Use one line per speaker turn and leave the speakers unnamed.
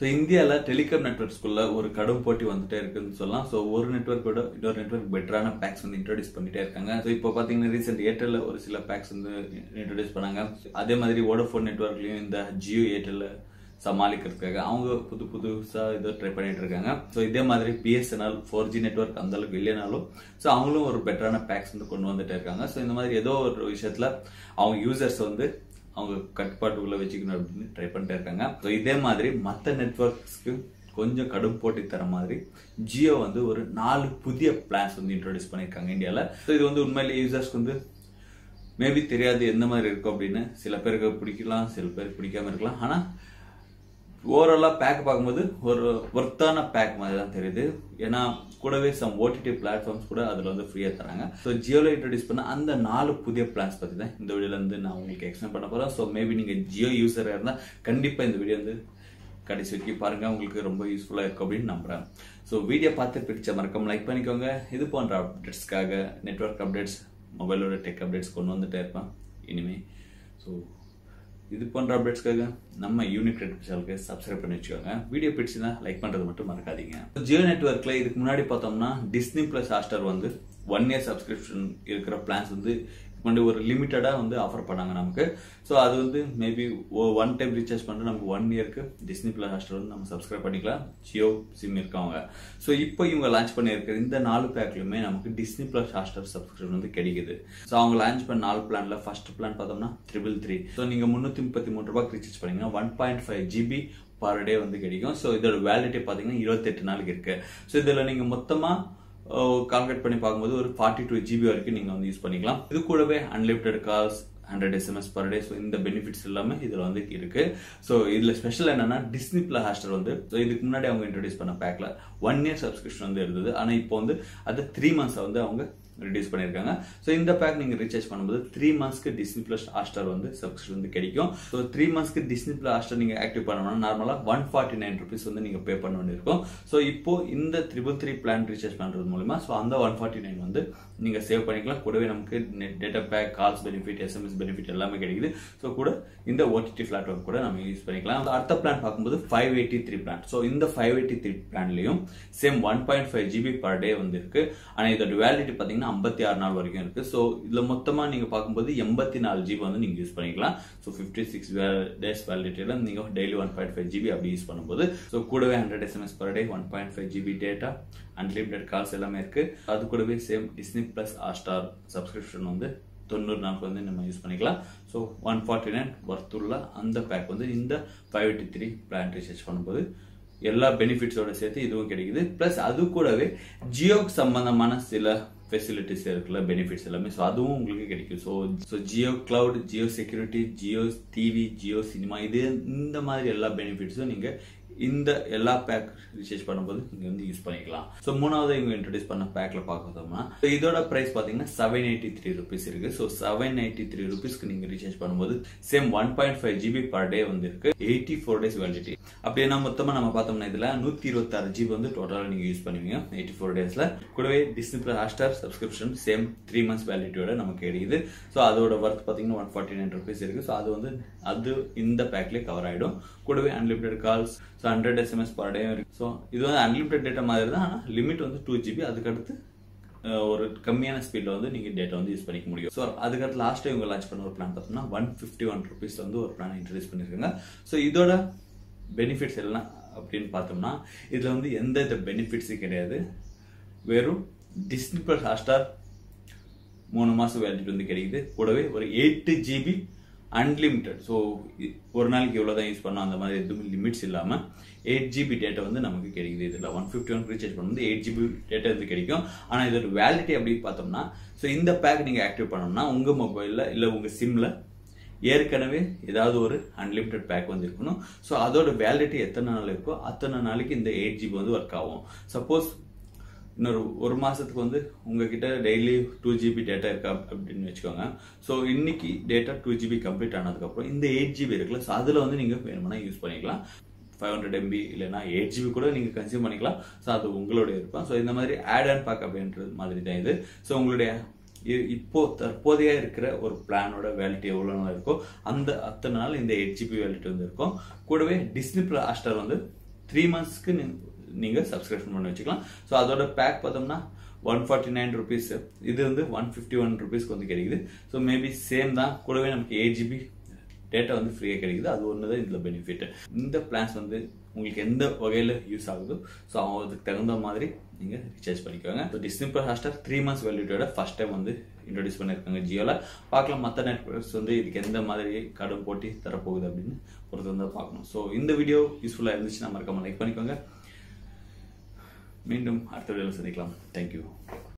so இந்தியாவில் telecom நெட்ஒர்க்ஸ்குள்ள ஒரு கடும் போட்டி வந்துட்டே இருக்குன்னு சொல்லலாம் ஸோ ஒரு நெட்ஒர்க்கோட இன்னொரு நெட்ஒர்க் பெட்டரான பேக்ஸ் வந்து இன்ட்ரோடியூஸ் பண்ணிட்டே இருக்காங்க ஸோ இப்போ பார்த்தீங்கன்னா ரீசெண்ட் ஏர்டெல்ல ஒரு சில பேக்ஸ் வந்து இன்ட்ரோடியூஸ் பண்ணாங்க அதே மாதிரி வோடஃபோன் நெட்ஒர்க்லையும் இந்த ஜியோ ஏர்டெல்ல சமாளிக்கிறதுக்காக அவங்க புது புதுசாக இதை ட்ரை பண்ணிட்டு இருக்காங்க ஸோ இதே மாதிரி பிஎஸ்என்எல் ஃபோர் ஜி நெட்ஒர்க் அந்த அளவுக்கு இல்லைனாலும் ஸோ அவங்களும் ஒரு பெட்டரான பேக்ஸ் வந்து கொண்டு வந்துட்டே இருக்காங்க ஸோ இந்த மாதிரி ஏதோ ஒரு விஷயத்துல அவங்க யூசர்ஸ் வந்து அவங்க கட்டுப்பாட்டுக்குள்ள வச்சுக்கணும் அப்படின்னு ட்ரை பண்ணிட்டே இருக்காங்க ஸோ இதே மாதிரி மற்ற நெட்ஒர்க்ஸ்க்கு கொஞ்சம் கடும் போட்டி தர மாதிரி ஜியோ வந்து ஒரு நாலு புதிய பிளான்ஸ் வந்து இன்ட்ரோடியூஸ் பண்ணியிருக்காங்க இந்தியாவில் ஸோ இது வந்து உண்மையிலே யூசர்ஸ்க்கு வந்து மேபி தெரியாது எந்த மாதிரி இருக்கும் அப்படின்னு சில பேருக்கு பிடிக்கலாம் சில பேருக்கு பிடிக்காம இருக்கலாம் ஆனால் ஓவராலாக பேக் பார்க்கும்போது ஒரு ஒர்த்தான பேக் மாதிரி தான் தெரியுது ஏன்னா கூடவே சம் ஓடிடி பிளாட்ஃபார்ம்ஸ் கூட அதில் வந்து ஃப்ரீயாக தராங்க ஸோ ஜியோவில் இன்ட்ரடியூஸ் பண்ண அந்த நாலு புதிய பிளான்ஸ் பற்றி தான் இந்த வீடியோவில் வந்து நான் உங்களுக்கு எக்ஸ்பிளைன் பண்ண போகிறேன் ஸோ மேபி நீங்கள் ஜியோ யூஸராக இருந்தால் கண்டிப்பாக இந்த வீடியோ வந்து கடைசி வரைக்கும் பாருங்க உங்களுக்கு ரொம்ப யூஸ்ஃபுல்லாக இருக்கும் அப்படின்னு நம்புறேன் ஸோ வீடியோ பார்த்து பிடிச்ச மறக்காம லைக் பண்ணிக்கோங்க இது போன்ற அப்டேட்ஸ்க்காக நெட்ஒர்க் அப்டேட்ஸ் மொபைலோட டெக் அப்டேட்ஸ் கொண்டு வந்துட்டே இருப்பேன் இனிமே ஸோ இது போன்ற அப்டேட்ஸ்க்காக நம்ம யூனிக் ரெட் சேனலுக்கு சப்ஸ்கிரைப் பண்ணி வச்சுக்கோங்க வீடியோ பிடிச்சுன்னா லைக் பண்ணுறது மட்டும் மறக்காதீங்க ஜியோ நெட்ஒர்க்கில் இதுக்கு முன்னாடி பார்த்தோம்னா டிஸ்னி ப்ளஸ் ஹாஸ்டர் வந்து ஒன் இயர் சப்ஸ்கிரிப்ஷன் இருக்கிற பிளான்ஸ் வந்து முன்னாடி ஒரு லிமிட்டடாக வந்து ஆஃபர் பண்ணாங்க நமக்கு ஸோ அது வந்து மேபி ஒன் டைம் ரீசார்ஜ் பண்ணிட்டு நமக்கு ஒன் இயர்க்கு டிஸ்னி பிளஸ் ஹாஸ்டர் வந்து நம்ம சப்ஸ்கிரைப் பண்ணிக்கலாம் ஜியோ சிம் இருக்கவங்க ஸோ இப்போ இவங்க லான்ச் பண்ணியிருக்கிற இந்த நாலு பேக்லையுமே நமக்கு டிஸ்னி பிளஸ் ஹாஸ்டர் சப்ஸ்கிரிப்ஷன் வந்து கிடைக்குது ஸோ அவங்க லான்ச் பண்ண நாலு பிளான்ல ஃபர்ஸ்ட் பிளான் பார்த்தோம்னா ட்ரிபிள் த்ரீ ஸோ நீங்கள் முந்நூற்றி முப்பத்தி மூணு ரூபாய்க்கு ரீசார்ஜ் பண்ணீங்கன்னா one point five GB per day வந்து கிடைக்கும் ஸோ இதோட வேலிட்டி பார்த்தீங்கன்னா இருபத்தெட்டு நாளுக்கு இருக்கு ஸோ இதில் நீங்கள் மொத்தமாக கால்குலேட் பண்ணி பார்க்கும்போது ஒரு ஃபார்ட்டி டூ ஜிபி வரைக்கும் நீங்கள் வந்து யூஸ் பண்ணிக்கலாம் இது கூடவே unlimited calls hundred SMS per day so இந்த பெனிஃபிட்ஸ் எல்லாமே இதில் வந்து இருக்கு ஸோ இதில் ஸ்பெஷல் என்னன்னா டிஸ்னி பிளஸ் ஹாஸ்டர் வந்து ஸோ இதுக்கு முன்னாடி அவங்க இன்ட்ரடியூஸ் பண்ண பேக்கில் ஒன் இயர் சப்ஸ்கிரிப்ஷன் வந்து இருந்தது ஆனால் இப்போ வந்து அது த்ரீ மந்த்ஸை வந்து அவங்க ரிடியூஸ் பண்ணியிருக்காங்க ஸோ இந்த பேக் நீங்கள் ரீசார்ஜ் பண்ணும்போது த்ரீ மந்த்ஸ்க்கு டிஸ்னி பிளஸ் ஹாஸ்டர் வந்து சப்ஸ்கிரிப்ஷன் வந்து கிடைக்கும் ஸோ த்ரீ மந்த்ஸ்க்கு டிஸ்னி பிளஸ் ஹாஸ்டர் நீங்கள் ஆக்டிவ் பண்ணணும்னா நார்மலாக ஒன் ஃபார்ட்டி நைன் ருபீஸ் வந்து நீங்கள் பே பண்ண வேண்டியிருக்கும் ஸோ இப்போ இந்த த்ரிபிள் த்ரீ பிளான் ரீசார்ஜ் பண்ணுறது மூலமா ஸோ அந்த ஒன் ஃபார்ட்டி நைன் வந்து நீங்கள் சேவ் பண்ணிக்கலாம் கூடவே நமக்கு net data pack calls benefit SMS benefit எல்லாமே கிடைக்குது ஸோ கூட இந்த ஓடிடி பிளாட்ஃபார்ம் கூட நம்ம யூஸ் பண்ணிக்கலாம் அடுத்த பிளான் பார்க்கும்போது five eighty three plan so இந்த ஃபைவ் எயிட்டி த்ரீ பிளான்லையும் same one point five GB per day வந்து இருக்கு ஆனால் இதோட வேலிடிட்டி பார்த்தீங்கன்னா ஐம்பத்தி ஆறு நாள் வரைக்கும் இருக்கு ஸோ இதில் மொத்தமாக நீங்கள் பார்க்கும்போது எண்பத்தி நாலு ஜிபி வந்து நீங்கள் யூஸ் பண்ணிக்கலாம் ஸோ ஃபிஃப்டி சிக்ஸ் டேஸ் வேலிடிட்டியில் நீங்கள் daily one point five GB அப்படி யூஸ் பண்ணும்போது ஸோ கூடவே hundred SMS per day one point five GB data unlimited calls எல்லாமே இருக்கு அது கூடவே same Disney plus Hotstar subscription வந்து தொண்ணூறு நாளுக்கு வந்து நம்ம யூஸ் பண்ணிக்கலாம் ஸோ ஒன் ஃபார்ட்டி நைன் ஒர்த்துள்ள அந்த பேக் வந்து இந்த five eighty three plan recharge பண்ணும்போது எல்லா பெனிஃபிட்ஸோட சேர்த்து இதுவும் கிடைக்குது ப்ளஸ் அது கூடவே ஜியோக்கு சம்பந்தமான சில ஃபெசிலிட்டிஸ் இருக்குல்ல பெனிஃபிட்ஸ் எல்லாமே ஸோ அதுவும் உங்களுக்கு கிடைக்கும் so so Jio cloud Jio security Jio TV Jio cinema இது இந்த மாதிரி எல்லா பெனிஃபிட்ஸும் நீங்கள் இந்த எல்லா பேக் ரீசார்ஜ் பண்ணும்போது நீங்கள் வந்து யூஸ் பண்ணிக்கலாம் ஸோ மூணாவது இவங்க இன்ட்ரடியூஸ் பண்ண பேக்கில் பார்க்கறோம்னா ஸோ இதோட ப்ரைஸ் பார்த்தீங்கன்னா செவன் எயிட்டி த்ரீ ருபீஸ் இருக்கு ஸோ செவன் எயிட்டி த்ரீ ருபீஸ்க்கு நீங்கள் ரீசார்ஜ் பண்ணும்போது same one point five GB per day வந்து இருக்கு எயிட்டி ஃபோர் டேஸ் வேலிடிட்டி அப்படின்னா மொத்தமாக நம்ம பார்த்தோம்னா இதில் நூற்றி இருபத்தாறு ஜிபி வந்து டோட்டலாக நீங்கள் யூஸ் பண்ணுவீங்க எயிட்டி ஃபோர் டேஸில் கூடவே Disney plus Hotstar subscription same three months வேலிடிட்டியோட நமக்கு கிடைக்குது ஸோ அதோட ஒர்த் பார்த்தீங்கன்னா ஒன் ஃபார்ட்டி நைன் ருபீஸ் இருக்கு ஸோ அது வந்து அது இந்த பேக்லேயே கவர் ஆகிடும் கூடவே unlimited calls so hundred SMS per day இருக்கு ஸோ இது வந்து அன்லிமிடெட் டேட்டா மாதிரி தான் ஆனால் லிமிட் வந்து டூ ஜிபி அதுக்கடுத்து ஒரு கம்மியான ஸ்பீடில் வந்து நீங்கள் டேட்டா வந்து யூஸ் பண்ணிக்க முடியும் ஸோ அதுக்கடுத்து லாஸ்ட் இவங்க லான்ச் பண்ண ஒரு பிளான் பார்த்தோம்னா ஒன் ஃபிஃப்டி ஒன் ருபீஸ் வந்து ஒரு பிளான் இன்ட்ரடியூஸ் பண்ணியிருக்காங்க ஸோ இதோட பெனிஃபிட்ஸ் எல்லாம் அப்படின்னு பார்த்தோம்னா இதில் வந்து எந்த வித பெனிஃபிட்ஸும் கிடையாது வெறும் டிஸ்னி பிளஸ் ஹாட்ஸ்டார் மூணு மாதம் வேலிடிட்டி வந்து கிடைக்குது கூடவே ஒரு எயிட்டு ஜிபி அன்லிமிட்டட் ஸோ ஒரு நாளைக்கு எவ்வளோ தான் யூஸ் பண்ணோம் அந்த மாதிரி எதுவும் லிமிட்ஸ் இல்லாமல் எயிட் ஜிபி டேட்டா வந்து நமக்கு கிடைக்குது இதில் ஒன் ஃபிஃப்டி ஒன் ரீசார்ஜ் பண்ணும்போது எயிட் ஜிபி டேட்டா வந்து கிடைக்கும் ஆனால் இதோட வேலிட்டி அப்படின்னு பார்த்தோம்னா ஸோ இந்த பேக் நீங்கள் ஆக்டிவ் பண்ணோம்னா உங்கள் மொபைலில் இல்லை உங்கள் சிம்மில் ஏற்கனவே ஏதாவது ஒரு அன்லிமிட்டட் பேக் வந்து இருக்கணும் ஸோ அதோட வேலிடிட்டி எத்தனை நாள் இருக்கோ அத்தனை நாளைக்கு இந்த எயிட் ஜிபி வந்து ஒர்க் ஆகும் சப்போஸ் இன்னொரு ஒரு மாதத்துக்கு வந்து உங்ககிட்ட டெய்லி டூ ஜிபி டேட்டா இருக்கா அப்படின்னு வச்சுக்கோங்க ஸோ இன்னைக்கு டேட்டா டூ ஜிபி கம்ப்ளீட் ஆனதுக்கப்புறம் இந்த எயிட் ஜிபி இருக்குல்ல ஸோ அதில் வந்து நீங்கள் வேணும்னா யூஸ் பண்ணிக்கலாம் ஃபைவ் ஹண்ட்ரட் எம்பி இல்லைனா எயிட் ஜிபி கூட நீங்கள் கன்சியூம் பண்ணிக்கலாம் ஸோ அது உங்களுடைய இருக்கும் ஸோ இந்த மாதிரி ஆட் அண்ட் பேக் அப்படின்றது மாதிரி தான் இது ஸோ உங்களுடைய இப்போ தற்போதைய இருக்கிற ஒரு பிளானோட வேலிட்டி எவ்வளோ நாள் இருக்கோ அந்த அத்தனை நாள் இந்த எயிட் ஜிபி வேலிட்டி வந்து இருக்கும் கூடவே டிஸ்னி பிளஸ் ஹாஸ்டர் வந்து த்ரீ மந்த்ஸ்க்கு நீங்கள் சப்ஸ்கிரிப்ஷன் பண்ணி வச்சுக்கலாம் ஸோ அதோட பேக் பார்த்தோம்னா ஒன் ஃபார்ட்டி நைன் ருபீஸ் இது வந்து ஒன் ஃபிஃப்டி ஒன் ருபீஸ்க்கு வந்து கிடைக்குது ஸோ மேபி சேம் தான் கூடவே நமக்கு எயிட் ஜிபி டேட்டா வந்து ஃப்ரீயாக கிடைக்குது அது ஒன்று தான் இதில் பெனிஃபிட் இந்த பிளான்ஸ் வந்து உங்களுக்கு எந்த வகையில் யூஸ் ஆகுதோ ஸோ அதுக்கு தகுந்த மாதிரி நீங்கள் ரீசார்ஜ் பண்ணிக்கோங்க so Disney plus Hotstar three months வேலிடியோட ஃபர்ஸ்ட் டைம் வந்து இன்ட்ரடியூஸ் பண்ணியிருக்காங்க ஜியோவில் பார்க்கலாம் மற்ற நெட்ஒர்க்ஸ் வந்து இதுக்கு எந்த மாதிரி கடும் போட்டி தரப்போகுது அப்படின்னு பொறுத்து வந்து பார்க்கணும் ஸோ இந்த வீடியோ யூஸ்ஃபுல்லாக இருந்துச்சுன்னா மறக்காம லைக் பண்ணிக்கோங்க மீண்டும் அடுத்த வீடியோவில் சந்திக்கலாம் தேங்க்யூ